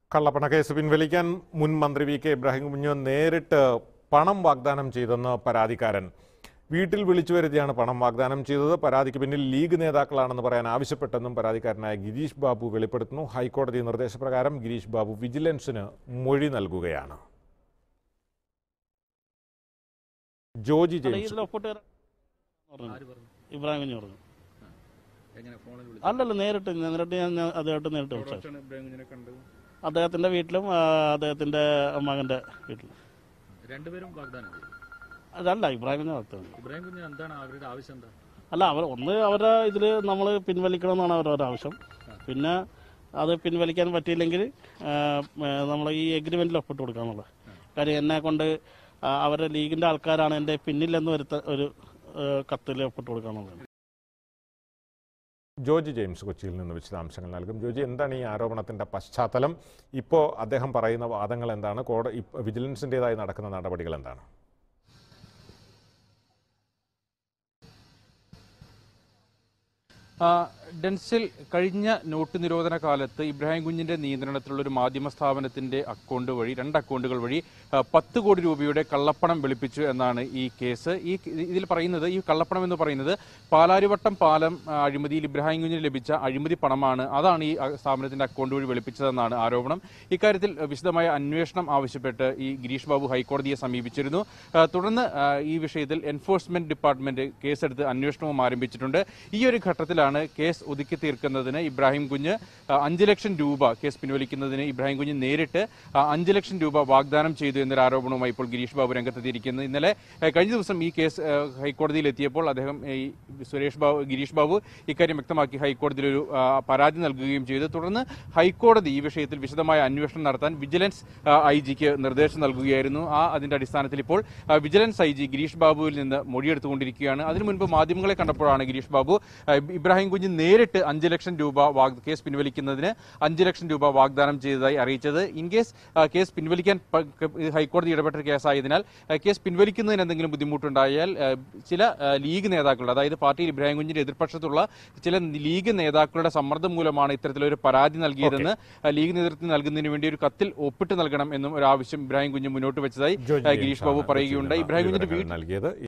കള്ളപ്പണ കേസ് പിൻവലിക്കാൻ മുൻ മന്ത്രി വി കെ ഇബ്രാഹിം കുഞ്ഞ് നേരിട്ട് പണം വാഗ്ദാനം ചെയ്തെന്ന് പരാതിക്കാരൻ വീട്ടിൽ വിളിച്ചു വരുത്തിയാണ് പണം വാഗ്ദാനം ചെയ്തത് പരാതിക്ക് പിന്നിൽ ലീഗ് നേതാക്കളാണെന്ന് പറയാൻ ആവശ്യപ്പെട്ടെന്നും പരാതിക്കാരനായ ഗിരീഷ് ബാബു വെളിപ്പെടുത്തുന്നു ഹൈക്കോടതി നിർദ്ദേശപ്രകാരം ഗിരീഷ് ബാബു വിജിലൻസിന് മൊഴി നൽകുകയാണ് ജോജി ജെയിംസ് ഇതിൽ ഒപ്പിട്ട് തരാൻ പറഞ്ഞു. ആര് പറഞ്ഞു ഇബ്രാഹിം കുഞ്ഞ് പറഞ്ഞു എങ്ങനെ ഫോണിൽ വിളിച്ചു അല്ലല്ല നേരിട്ട് നേരിട്ട് ഞാൻ ഞാൻ അദ്ദേഹമായിട്ട് നേരിട്ട് സംസാരിച്ചു എവിടെയാണ് ഇബ്രാഹിം കുഞ്ഞിനെ കണ്ടത് അദ്ദേഹത്തിന്റെ വീട്ടിലും ആ, അദ്ദേഹത്തിന്റെ മകന്റെ വീട്ടിലും രണ്ടുപേരും വാഗ്ദാനം ചെയ്തു അതല്ല ഇബ്രാഹിം കുഞ്ഞ് നടത്തുന്നത് ഇബ്രാഹിം കുഞ്ഞ് എന്താണ് അവരുടെ ആവശ്യം എന്താ അല്ല അവർ ഒന്ന് അവരുടെ ഇതിൽ നമ്മൾ പിൻവലിക്കണം എന്നാണ് അവരവരുടെ ആവശ്യം പിന്നെ അത് പിൻവലിക്കാൻ പറ്റിയില്ലെങ്കിൽ നമ്മൾ ഈ എഗ്രിമെന്റിൽ ഒപ്പിട്ട് കൊടുക്കാന്നുള്ളത് കാര്യം എന്നെ കൊണ്ട് ആ, അവരുടെ ലീഗിന്റെ ആൾക്കാരാണ് എൻ്റെ പിന്നിലെന്ന് വരുത്ത ഒരു കത്തിൽ ഒപ്പിട്ട് കൊടുക്കാന്നുള്ളത് ജോജി ജെയിംസ് കൊച്ചിയിൽ നിന്ന് വിശദാംശങ്ങൾ നൽകും ജോജി എന്താണ് ഈ ആരോപണത്തിന്റെ പശ്ചാത്തലം ഇപ്പോൾ അദ്ദേഹം പറയുന്ന വാദങ്ങൾ എന്താണ് കോട ഇപ്പ- വിജിലൻസിൻ്റെതായി നടക്കുന്ന നടപടികൾ എന്താണ് ആ, ഡെൻസിൽ കഴിഞ്ഞ നോട്ട് നിരോധന കാലത്ത് ഇബ്രാഹിം കുഞ്ഞിന്റെ നിയന്ത്രണത്തിലുള്ള ഒരു മാധ്യമ സ്ഥാപനത്തിന്റെ അക്കൗണ്ട് വഴി രണ്ട് അക്കൗണ്ടുകൾ വഴി ആ, പത്ത് കോടി രൂപയുടെ കള്ളപ്പണം വെളുപ്പിച്ചു എന്നാണ് ഈ കേസ് ഈ ഇതിൽ പറയുന്നത് ഈ കള്ളപ്പണം എന്ന് പറയുന്നത് പാലാരിവട്ടം പാലം ആ, അഴിമതിയിൽ ഇബ്രാഹിം കുഞ്ഞിന് ലഭിച്ച അഴിമതി പണമാണ് അതാണ് ഈ ആ, സ്ഥാപനത്തിന്റെ അക്കൗണ്ട് വഴി വെളുപ്പിച്ചതെന്നാണ് ആരോപണം ഇക്കാര്യത്തിൽ ആ, വിശദമായ അന്വേഷണം ആവശ്യപ്പെട്ട് ഈ ഗിരീഷ് ബാബു ഹൈക്കോടതിയെ സമീപിച്ചിരുന്നു ആ, തുടർന്ന് ആ, ഈ വിഷയത്തിൽ എൻഫോഴ്സ്മെന്റ് ഡിപ്പാർട്ട്മെന്റ് കേസെടുത്ത് അന്വേഷണവും ആരംഭിച്ചിട്ടുണ്ട് ഈ ഒരു ഘട്ടത്തിലാണ് കേസ് ഒതുക്കി തീർക്കുന്നതിന് ഇബ്രാഹിം കുഞ്ഞ് ആ, അഞ്ച് ലക്ഷം രൂപ കേസ് പിൻവലിക്കുന്നതിന് ഇബ്രാഹിം കുഞ്ഞ് നേരിട്ട് ആ, അഞ്ച് ലക്ഷം രൂപ വാഗ്ദാനം ചെയ്തു എന്നൊരു ആരോപണവുമായി ഇപ്പോൾ ഗിരീഷ് ബാബു രംഗത്തെത്തിയിരിക്കുന്നത് ഇന്നലെ ആ, കഴിഞ്ഞ ദിവസം ഈ കേസ് ആ, ഹൈക്കോടതിയിൽ എത്തിയപ്പോൾ അദ്ദേഹം ഈ സുരേഷ് ബാബു ഗിരീഷ് ബാബു ഇക്കാര്യം വ്യക്തമാക്കി ഹൈക്കോടതിയിൽ ഒരു ആ, പരാതി നൽകുകയും ചെയ്തു തുടർന്ന് ഹൈക്കോടതി ഈ വിഷയത്തിൽ വിശദമായ അന്വേഷണം നടത്താൻ വിജിലൻസ് ഐ ജിക്ക് നിർദ്ദേശം നൽകുകയായിരുന്നു ആ അതിന്റെ അടിസ്ഥാനത്തിൽ ഇപ്പോൾ ആ, വിജിലൻസ് ഐ ജി ഗിരീഷ് ബാബുവിൽ നിന്ന് മൊഴിയെടുത്തുകൊണ്ടിരിക്കുകയാണ് അതിനു മുൻപ് മാധ്യമങ്ങളെ കണ്ടപ്പോഴാണ് ഗിരീഷ് ബാബു ആ, ഇബ്രാഹിം കുഞ്ഞ് നേരിട്ട് അഞ്ച് ലക്ഷം രൂപ വാഗ്- കേസ് പിൻവലിക്കുന്നതിന് അഞ്ച് ലക്ഷം രൂപ വാഗ്ദാനം ചെയ്തതായി അറിയിച്ചത് ഇൻ കേസ് ആ, കേസ് പിൻവലിക്കാൻ പ- ക- ഹൈക്കോടതി ഇടപെട്ട കേസായതിനാൽ ആ, കേസ് പിൻവലിക്കുന്നതിന് എന്തെങ്കിലും ബുദ്ധിമുട്ടുണ്ടായാൽ ആ, ചില ആ, ലീഗ് നേതാക്കളുടെ അതായത് പാർട്ടിയിൽ ഇബ്രാഹിം കുഞ്ഞിന്റെ എതിർപക്ഷത്തുള്ള ചില ലീഗ് നേതാക്കളുടെ സമ്മർദ്ദം മൂലമാണ് ഇത്തരത്തിലൊരു പരാതി നൽകിയതെന്ന് ആ, ലീഗ് നേതൃത്വം നൽകുന്നതിന് വേണ്ടി ഒരു കത്തിൽ ഒപ്പിട്ട് നൽകണം എന്നും ഒരു ആവശ്യം ഇബ്രാഹിം കുഞ്ഞ് മുന്നോട്ട് വെച്ചതായി ജോജി ആ, ഗിരീഷ് ബാബു ജെയിംസാണ് പറയുകയുണ്ടായി കൊച്ചിയിൽ ഇബ്രാഹിം നിന്ന് കുഞ്ഞിന്റെ വിവരങ്ങൾ വീട്ടിൽ നൽകിയത്